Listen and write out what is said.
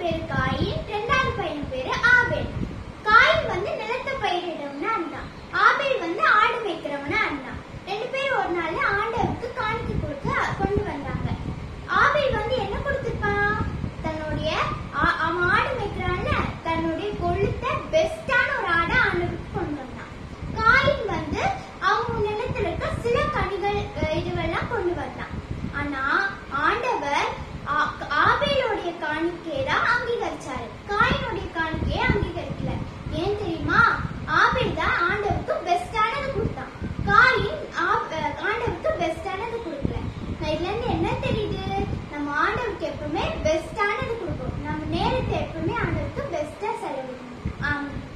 பேரு காயின் ரெண்டாவது பையன் பேரு ஆபேல் காயின் வந்து நிலத்தை பயிரிடவனா இருந்தான் ஆபேல் வந்து ஆடு மேய்க்கிறவனா இருந்தான் ரெண்டு பேரும் ஒரு நாள் ஆண்டவருக்கு காணிக்கை கொடுக்க கொண்டு வந்தாங்க ஆபேல் வந்து என்ன கொடுத்திருப்பான் தன்னுடைய ஆ- அவன் ஆடு மேய்க்கிறான்ல தன்னுடைய கொழுத்த பெஸ்டான ஒரு ஆடை ஆண்டவருக்கு கொண்டு வந்தான் காயின் வந்து அவங்க நிலத்துல இருக்க சில கனிகள் அஹ், இதுவெல்லாம் கொண்டு வந்தான் ஆனா ஆண்டவர் ஆ- ஆபேலுடைய காணிக்கையை தான் அங்கீகரிச்சாரு காயினுடைய காணிக்கையை அங்கீகரிக்கல ஏன் தெரியுமா ஆபேல் தான் ஆண்டவருக்கு பெஸ்டானது கொடுத்தான் காயின் ஆப்- அஹ், ஆண்டவருக்கு பெஸ்டானது கொடுக்கல நான் இதுல இருந்து என்ன தெரியுது நம்ம ஆண்டவருக்கு எப்பவுமே பெஸ்டானது கொடுக்கணும் நம்ம நேரத்தை எப்பவுமே ஆண்டவருக்கு பெஸ்டா செலவிடணும் ஆமாம்